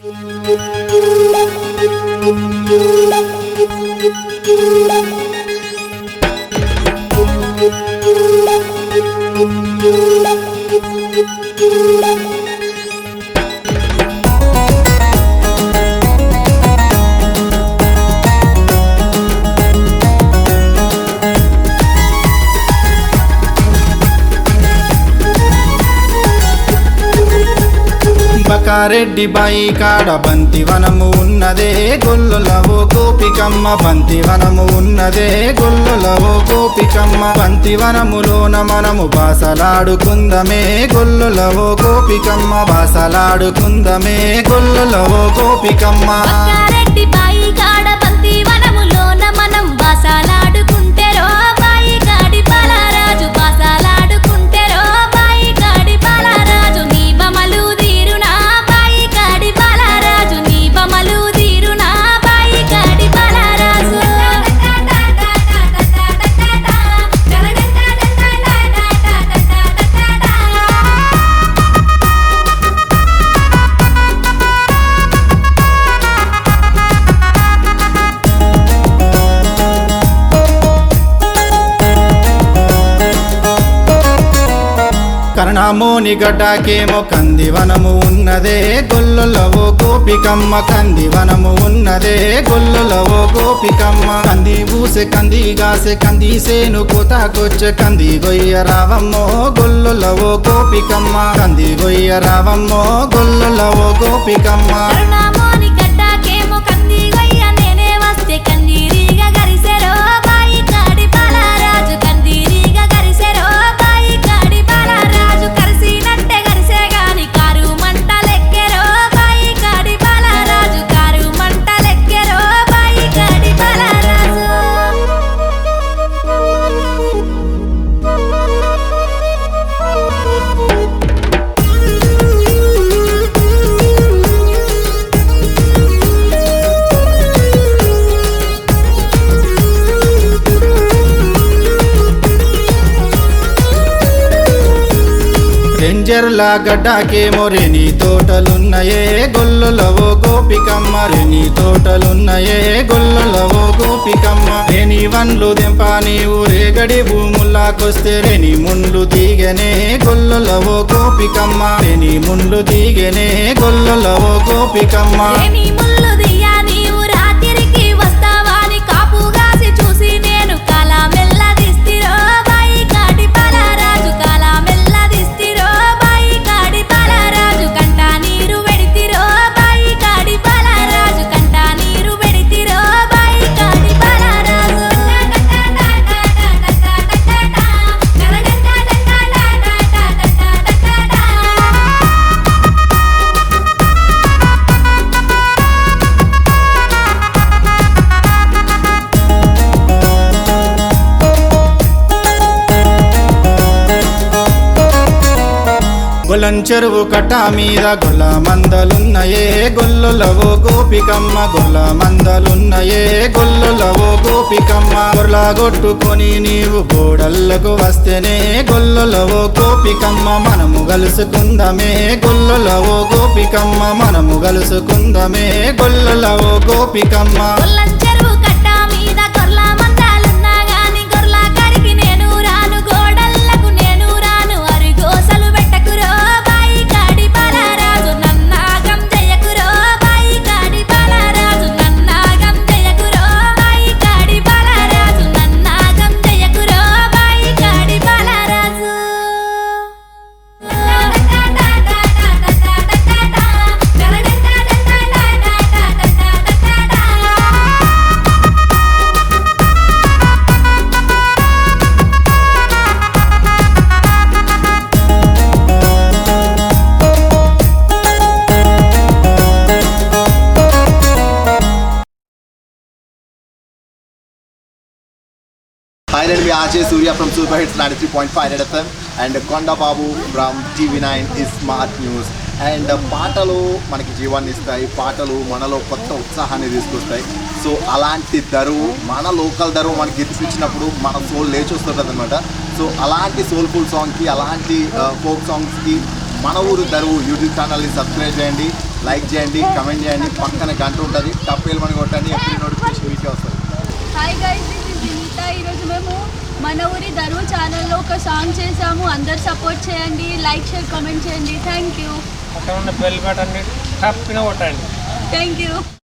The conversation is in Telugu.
బకారెడ్డి బాయి కాడ బంతి వనము ఉన్నదే గొల్లులవో గోపికమ్మ బంతి వనము ఉన్నదే గొల్లులవో గోపికమ్మ బంతి వనములోన మనము బాసలాడుకుందమే గొల్లులవో గోపికమ్మ బాసలాడుకుందమే గొల్లులవో గోపికమ్మ బంగారెడ్డి బాయి కాడ బంతి వనములోన మనం బాసాలాడుకుంటే రో బాయి కాడి బాలరాజు బాసాలాడుకుంటే రో బాయి కాడి బాలరాజు నీ బమలు తీరునా బాయి కాడి బాలరాజు నీ బమలు తీరునా బాయి కాడి బాలరాజు కర్ణమోని గడ్డకేమో కంది వనము ఉన్నదే గొల్లులవో గోపికమ్మ కంది వనము ఉన్నదే గొల్లులవో గోపికమ్మ కంది పూసే కంది గాసే కంది సేను కోతాకొచ్చే కంది గొయ్య రావమ్మో గొల్లులవో గోపికమ్మ కంది గొయ్య రావమ్మో గొల్లులవో గోపికమ్మ కరుణామోని గడ్డాకేమో కంది గొయ్య నేనే వస్తే కందిరీగా గరిసెరో బాయి కాడి బాలరాజు కందిరీగా గరిసెరో బాయి కాడి బాలరాజు కరిసినట్టే గరిసే గాని కారు మంట లెక్కెరో బాయి కాడి బాలరాజు కారు మంట లెక్కెరో బాయి కాడి రెంజర్ల గడ్డకేమో రెని తోటలున్నయే గొల్లులవో గోపికమ్మ రెని తోటలున్నయే గొల్లులవో గోపికమ్మ రెని వన్లు దెంప నీవు రేగడి భూముల్లాకొస్తే రెని ముండ్లు దిగనే గొల్లులవో గోపికమ్మ రెని ముండ్లు దిగనే గొల్లులవో గోపికమ్మ ఏమి ముళ్ళు దియ్యా నీవు రాత్రికి వస్తావాని కాపుగాసి చూసి నేను కళ మెల్లదిస్తిరో బాయి కాడి బాలరాజు కళ మెల్లదిస్తిరో బాయి కాడి బాలరాజు కంట నీరు వెడితిరో బాయి కాడి బాలరాజు కంట నీరు వెడితిరో బాయి కాడి బాలరాజు గొలం చెరువు కట్ట మీద గొల్ల మందలున్నయే గొల్లులవో గోపికమ్మ గొల్ల మందలున్నయే గొల్లులవో గోపికమ్మ గొర్ల కొట్టుకొని నీవు గోడల్లకు వస్తేనే గొల్లులవో గోపికమ్మ మనము గలుసుకుందమే గొల్లులవో గోపికమ్మ మనము గలుసుకుందమే గొల్లులవో గోపికమ్మ గొల్లం చెరువు కట్ట మీద గొర్ల మందాలున్నా గాని గొర్ల కాడికి నేను రాను గోడల్లకు నేను రాను అరిగోసలు పెట్టకురో బాయి కాడి బాలరాజు నన్నాగం జయకురో బాయి కాడి బాలరాజు నన్నాగం జయకురో బాయి కాడి బాలరాజు నన్నాగం జయకురో బాయి కాడి బాలరాజు Hi, నేను మీ RJ Surya from super hits ninety three point five Red FM and Kondababu from TV nine is smart news and పాటలు మనకి జీవాన్ని ఇస్తాయి పాటలు మనలో కొత్త ఉత్సాహాన్ని తీసుకొస్తాయి సో అలాంటి దరువు మన లోకల్ దరువు మనకి గిరిపించినప్పుడు మన సోల్ లేచి వస్తుంటుంది అనమాట సో అలాంటి సోల్ఫుల్ సాంగ్కి అలాంటి ఫోక్ సాంగ్స్కి మన ఊరు దరువు యూట్యూబ్ ఛానల్ని సబ్స్క్రైబ్ చేయండి లైక్ చేయండి కమెంట్ చేయండి పక్కన గంట ఉంటుంది టప్పేలు మని కొట్టండి ఎప్పుడు నోటిఫికేషన్ మీకే వస్తుంది hi guys this is Vineetha ఈరోజు మేము మన ఊరి దరువు ఛానల్లో ఒక సాంగ్ చేసాము అందరు సపోర్ట్ చేయండి లైక్ షేర్ కామెంట్ చేయండి థ్యాంక్ యూ అక్కడ ఉన్న బెల్ బటన్ని తప్పిన కొట్టండి థ్యాంక్ యూ